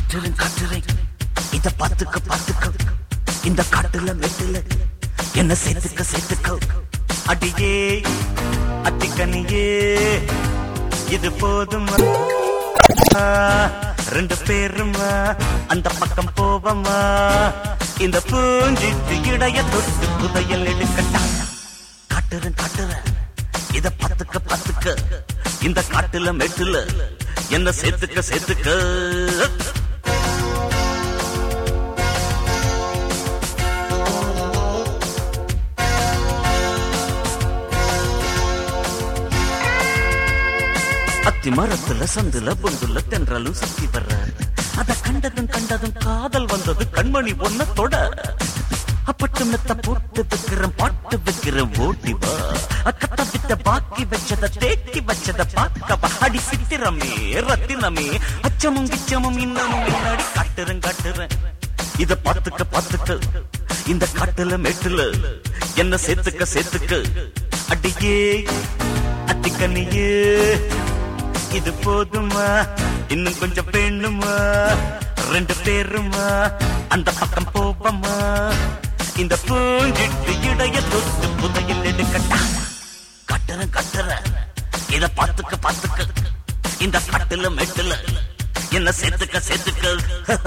காட்டுறேன் காட்டுறேன் இத பாத்துக்க பாத்துக்க இந்த காட்டுல மெட்டுல என்ன சேர்த்துக்க சேர்த்துக்க அடியே அத்திக்கனியே இது போதுமா ரெண்டு பேருமா அந்த பக்கம் போவமா இந்த பூஞ்சிட்டு இடைய தொட்டு புதையல் எடுக்கட்டா காட்டுறேன் காட்டுறேன் இத பாத்துக்க பாத்துக்க இந்த காட்டுல மெட்டுல என்ன சேர்த்துக்க சேர்த்துக்க அத்தி மரத்துல சந்துல பொந்துல தென்றலும் சுத்தி வர்ற அத கண்டதும் கண்டதும் காதல் வந்தது கண்மணி ஒன்ன தொட அப்பட்டு மெத்த போட்டு வைக்கிறேன் பாட்டு வைக்கிறேன் ஓட்டி வா அக்கத்த வித்த பாக்கி வச்சத தேக்கி வச்சத பார்க்கவா அடி சித்திரமே ரத்தினமே அச்சமும் கிச்சமும் இன்னமும் முன்னாடி காட்டுறேன் காட்டுறேன் இத பாத்துக்க பாத்துக்க இந்த காட்டுல மேட்டுல என்ன சேர்த்துக்க சேர்த்துக்க அடியே அத்திக்கனியே இது போதுமா இன்னும் கொஞ்சம் வேணுமா ரெண்டு பேருமா அந்த பக்கம் போவமா இந்த பூஞ்சிட்டு இடைய தொட்டு புதையில் எடுக்கட்டா கட்டுறேன் கட்டுறேன் இத பாத்துக்க பாத்துக்க இந்த கட்டுல மெட்டுல என்ன சேர்த்துக்க சேர்த்துக்க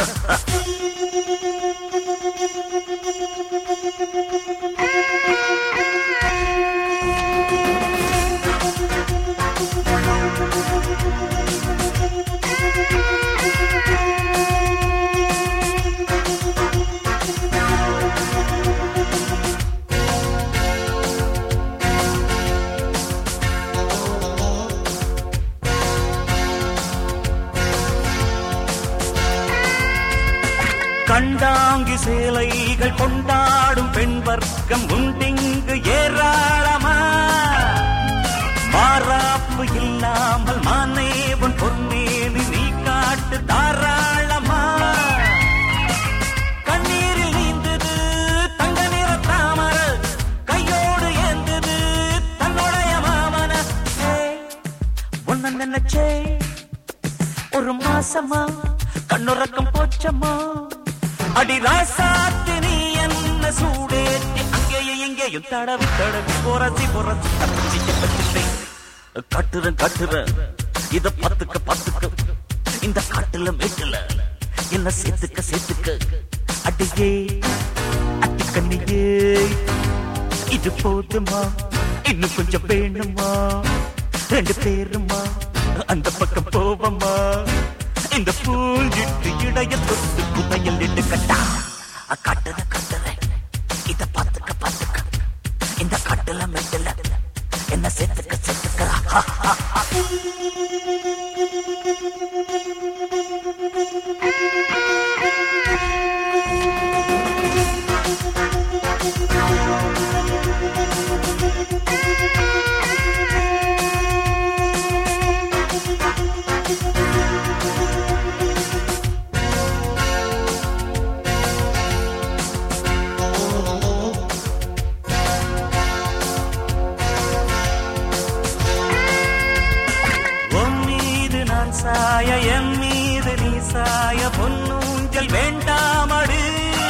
கண்டாங்கி சேலைகள் கொண்டாடும் பெண் வர்க்கம் உண்டிங்கு ஏராளமா மாறாப்பு இல்லாமல் மானேவன் பொன்னேனி நீ காட்டு தாராளமா கண்ணீரில் நீந்தது தங்க நிற தாமர கையோடு ஏந்தது தன்னுடைய மாமன ஒன்ன நினைச்சே ஒரு மாசமா கண்ணுறக்கம் போச்சம்மா அடி ராசாத்து நீ என்ன சூடேத்தி அங்கேயும் இங்கேயும் தடவி தடவி பொரசி பொரசி தப்பிச்சு வச்சுட்டேன் கட்டுறேன் கட்டுறேன் இத பத்துக்க பத்துக்க இந்த காட்டுல மேட்டுல என்ன சேர்த்துக்க சேர்த்துக்க அடியே அட்டிக்கண்ணியே இது போதுமா இன்னும் கொஞ்சம் வேணுமா ரெண்டு பேருமா அந்த பக்கம் போவமா இந்த பூஞ்சிட்டு இடைய தொட்டு புதையல் எடுக்கட்டா கட்டுற கட்டுற இத பாத்துக்க பாத்துக்க இந்த கட்டுல மெட்டுல என்ன சேர்த்துக்க சேர்த்துக்க உன் மீது நான் சாய என் மீது நீ சாய பொன்னூஞ்சல் வேண்டாமடு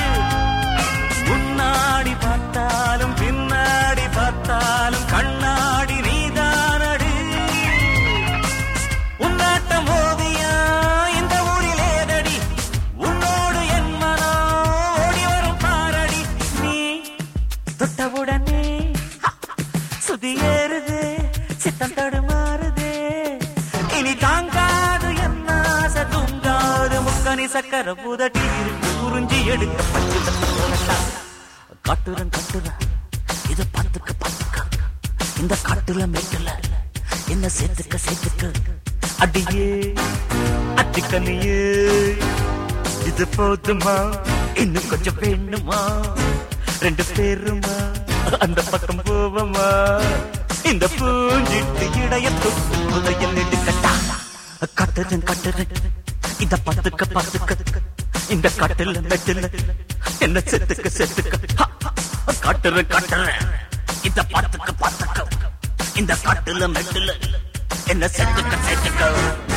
முன்னாடி பார்த்தாலும் பின்னாடி பார்த்தாலும் கண்ணாடி நீதானடு உன்னாட்டம் ஓவியா இந்த ஊரில் ஏதடி உன்னோடு என் மனம் ஓடி வரும் பாரடி நீ தொட்டவுடனே சுதி ஏறுது சித்தம் தடுமாறுதே இனி தாங்காது என்ன ஆசை தூங்காது முக்கனி சக்கர புதட்டி இருக்கு உறிஞ்சி எடுக்க பச்சு காட்டுறன் கட்டுறன் இத பார்த்துக்க பார்த்துக்க இந்த காட்டுல மேட்டுல என்ன சேர்த்துக்க சேர்த்துக்க அடியே அட்டிக்கனியே இது போதுமா இன்னும் கொஞ்சம் வேணுமா ரெண்டு பேருமா அந்த பக்கம் போவமா இந்த பூஞ்சிட்டு இடைய தொட்டு புதையல் எடுக்கட்டா கட்டுறேன் கட்டுறேன் இத பத்துக்க பத்துக்க இந்த காட்டுல மெட்டுல என்ன செத்துக்க செத்துக்க காட்டுறேன் காட்டுறேன் இத பார்த்துக்க பார்த்துக்க இந்த காட்டுல மெட்டுல என்ன செத்துக்க செத்துக்க